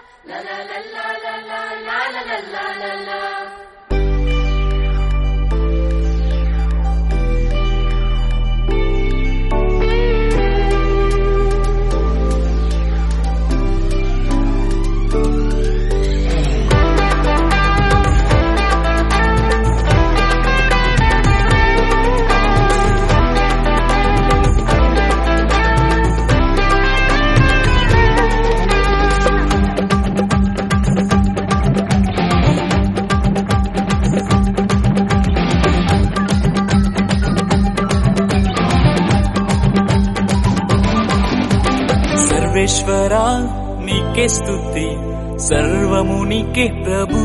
సర్వేశ్వరా నీకే స్తుతి సర్వము నీకే ప్రభు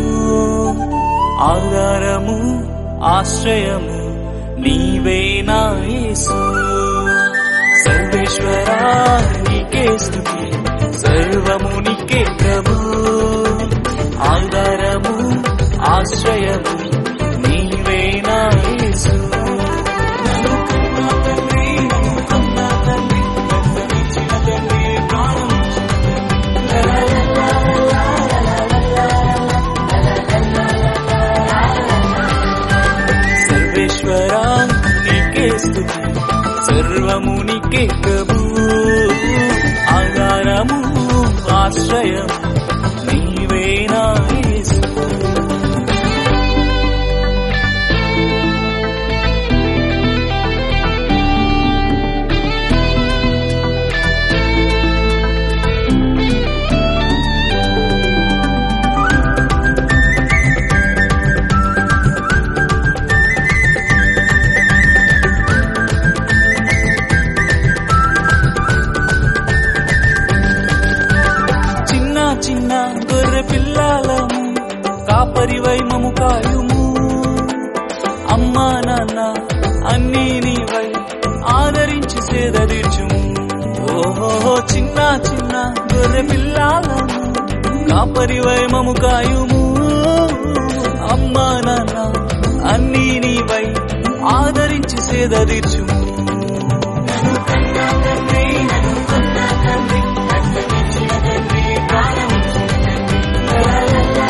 ఆధారము ఆశ్రయము నీవే నా యేసు సర్వేశ్వరా నీకే స్తుతి సర్వము నీకే ప్రభు ఆధారము ఆశ్రయము నీవే నా యేసు నన్ను కన్నా తండ్రి, నన్ను కన్నా తండ్రి, రక్తమిచ్చిన తండ్రి, ప్రాణమిచ్చిన సర్వేశ్వరా నీకే స్తుతి సర్వము నీకే ప్రభు ఆధారము ఆశ్రయం నీవే నా యేసు చిన్న చిన్న గొర్రె పిల్లలము కాపరి వైమము కాయుము అమ్మా నాన్న అన్నీ నీవై ఆదరించి సేదరీచుము ఓహో చిన్న చిన్న గొర్రె పిల్లలము కాపరి వైమము కాయుము అమ్మా నాన్న అన్నీ నీవై ఆదరించి సేదరీచుము నన్ను కన్నా తండ్రి, నన్ను కన్నా తండ్రి, రక్తమిచ్చిన తండ్రి, ప్రాణమిచ్చిన తండ్రి.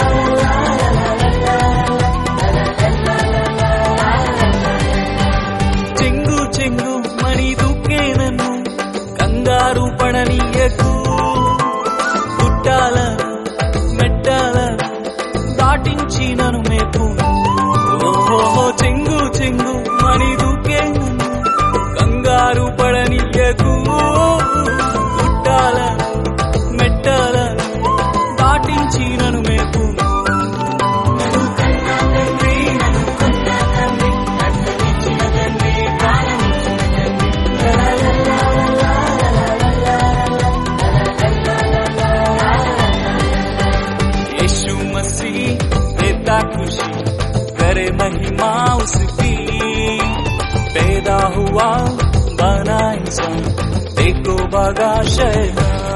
చెంగు చెంగు మణి దుఃఖే నన్ను కంగారు పడనీయకు గుట్టాలను మెట్టాలను దాటించి నన్ను మేపు ఓహో చెంగు చెంగు మణి దుఃఖే నన్ను కంగారు పడనీయకు గుట్టాలను మెట్టాలను దాటించి నన్ను మేపు నన్ను కన్నా తండ్రి, నన్ను కన్నా తండ్రి, రక్తమిచ్చిన తండ్రి, ప్రాణమిచ్చిన తండ్రి. यीशु मसीह देता खुशी करे महिमा उसकी पैदा हुआ बना इंसान देखो भगा शैतान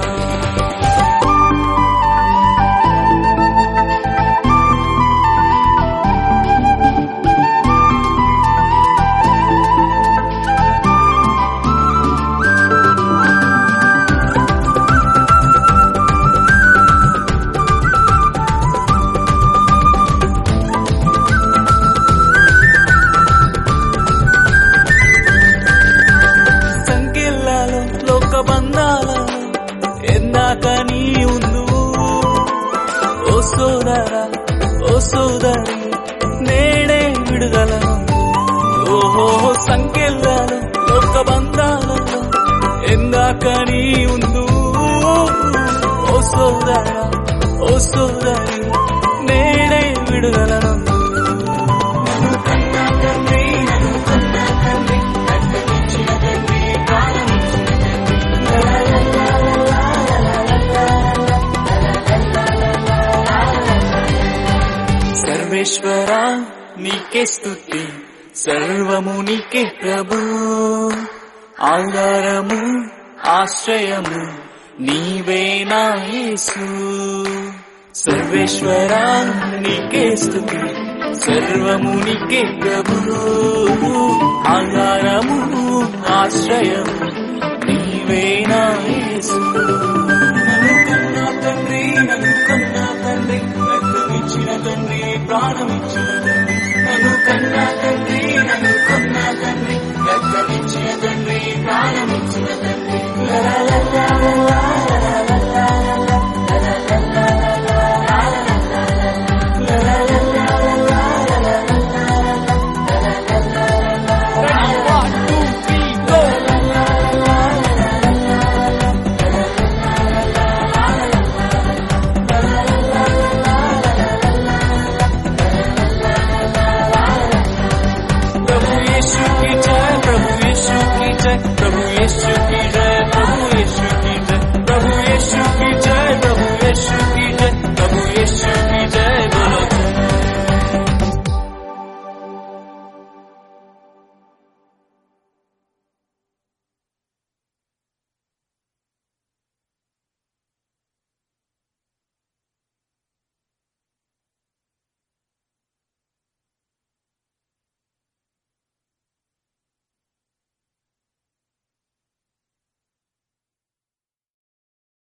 సంకెళ్ళాలో లోక బంధాలలో ఎందాక నీ ఉండు ఓ సోదరా ఓ సోదరి నేడే విడుదలను ఓహో సంకెళ్ళాలో లోక బంధాలలో ఎందాక నీ ఉండు ఓ సోదరా ఓ సోదరి నేడే విడుదలను నన్ను కన్నా తండ్రి నన్ను కన్నా తండ్రి రక్తమిచ్చిన తండ్రి ప్రాణమిచ్చిన తండ్రి సర్వేశ్వరా నీకే స్తుతి సర్వము నీకే ప్రభు ఆధారము ఆశ్రయము నీవే నా యేసు సర్వేశ్వరా నీకే స్తుతి సర్వము నీకే ప్రభు ఆధారము ఆశ్రయము నీవే నా యేసు నన్ను కన్నా తండ్రి నన్ను కొన్న తండ్రి రక్తమిచ్చిన తండ్రి ప్రాణమిచ్చిన